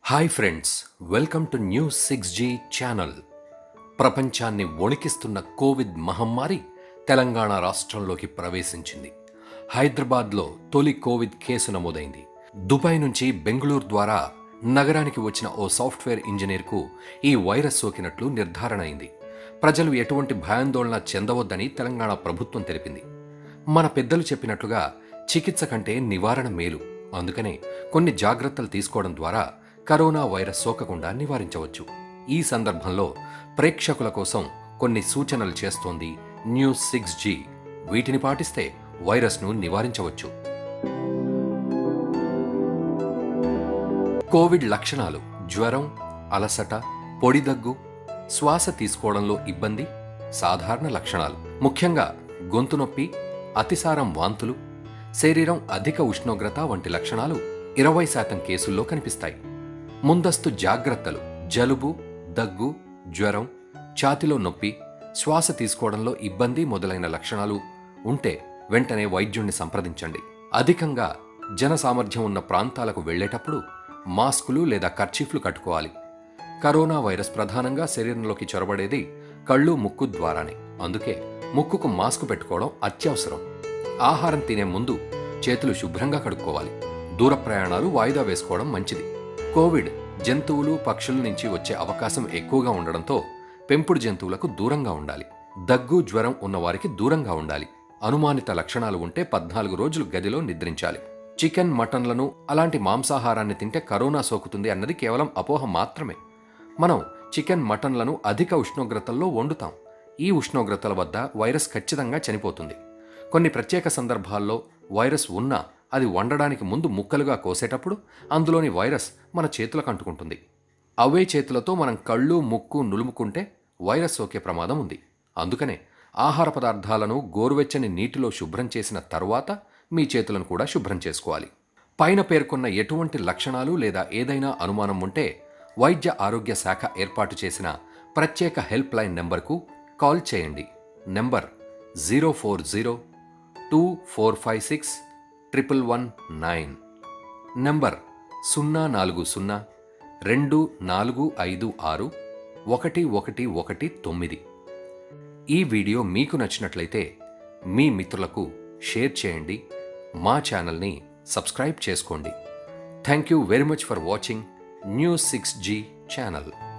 hi friends welcome to news six G channel ప్రపంచాన్ని వణికిస్తున్న Covid మహమ్మారి తెలంగాణ రాష్ట్రంలోకి ప్రవేశించింది హైదరాబాద్లో తొలి కోవిడ్ కేసు నమోదైంది దుబాయ్ నుంచి బెంగళూరు ద్వారా నగరానికి వచ్చిన ఓ సాఫ్ట్వేర్ ఇంజనీర్కు ఈ వైరస్ సోకినట్లు నిర్ధారణ అయింది ప్రజలు ఎటువంటి భయాందోళన చెందవద్దని తెలంగాణ ప్రభుత్వం తెలిపింది మన పెద్దలు చెప్పినట్లుగా చికిత్స కంటే నివారణ మేలు అందుకనే కొన్ని జాగ్రత్తలు తీసుకోవడం ద్వారా కరోనా వైరస్ సోకకుండా నివారించవచ్చు ఈ సందర్భంలో ప్రేక్షకుల కోసం కొన్ని సూచనలు చేస్తోంది న్యూస్ సిక్స్ జీ వీటిని పాటిస్తే వైరస్ను నివారించవచ్చు కోవిడ్ లక్షణాలు జ్వరం అలసట పొడి దగ్గు శ్వాస తీసుకోవడంలో ఇబ్బంది సాధారణ లక్షణాలు ముఖ్యంగా గొంతు నొప్పి అతిసారం వాంతులు శరీరం అధిక ఉష్ణోగ్రత వంటి లక్షణాలు ఇరవై శాతం కేసుల్లో కనిపిస్తాయి ముందస్తు జాగ్రత్తలు జలుబు దగ్గు జ్వరం ఛాతిలో నొప్పి శ్వాస తీసుకోవడంలో ఇబ్బంది మొదలైన లక్షణాలు ఉంటే వెంటనే వైద్యుణ్ణి సంప్రదించండి అధికంగా జన సామర్థ్యం ఉన్న ప్రాంతాలకు వెళ్ళేటప్పుడు మాస్కులు లేదా కర్చీఫ్లు కట్టుకోవాలి కరోనా వైరస్ ప్రధానంగా శరీరంలోకి చొరబడేది కళ్ళు ముక్కు ద్వారానే అందుకే ముక్కుకు మాస్క్ పెట్టుకోవడం అత్యవసరం ఆహారం తినే ముందు చేతులు శుభ్రంగా కడుక్కోవాలి దూర ప్రయాణాలు వాయిదా వేసుకోవడం మంచిది కోవిడ్ జంతువులు పక్షుల నుంచి వచ్చే అవకాశం ఎక్కువగా ఉండడంతో పెంపుడు జంతువులకు దూరంగా ఉండాలి దగ్గు జ్వరం ఉన్నవారికి దూరంగా ఉండాలి అనుమానిత లక్షణాలు ఉంటే పద్నాలుగు రోజులు గదిలో నిద్రించాలి చికెన్ మటన్లను అలాంటి మాంసాహారాన్ని తింటే కరోనా సోకుతుంది అన్నది కేవలం అపోహ మాత్రమే మనం చికెన్ మటన్లను అధిక ఉష్ణోగ్రతల్లో వండుతాం ఈ ఉష్ణోగ్రతల వద్ద వైరస్ ఖచ్చితంగా చనిపోతుంది కొన్ని ప్రత్యేక సందర్భాల్లో వైరస్ ఉన్నా అది వండడానికి ముందు ముక్కలుగా కోసేటప్పుడు అందులోని వైరస్ మన చేతులకు అంటుకుంటుంది అవే చేతులతో మనం కళ్ళు ముక్కు నులుముకుంటే వైరస్ సోకే ప్రమాదం ఉంది అందుకనే ఆహార పదార్థాలను గోరువెచ్చని నీటిలో శుభ్రం చేసిన తరువాత మీ చేతులను కూడా శుభ్రం చేసుకోవాలి పైన పేర్కొన్న ఎటువంటి లక్షణాలు లేదా ఏదైనా అనుమానం ఉంటే వైద్య ఆరోగ్య శాఖ ఏర్పాటు చేసిన ప్రత్యేక హెల్ప్ లైన్ నెంబర్కు కాల్ చేయండి number zero four zero two four five six triple one nine number సున్నా నాలుగు సున్నా రెండు నాలుగు ఐదు ఆరు ఒకటి ఒకటి ఒకటి తొమ్మిది ఈ వీడియో మీకు నచ్చినట్లయితే మీ మిత్రులకు షేర్ చేయండి మా ఛానల్ని సబ్స్క్రైబ్ చేసుకోండి thank you very much for watching news six G channel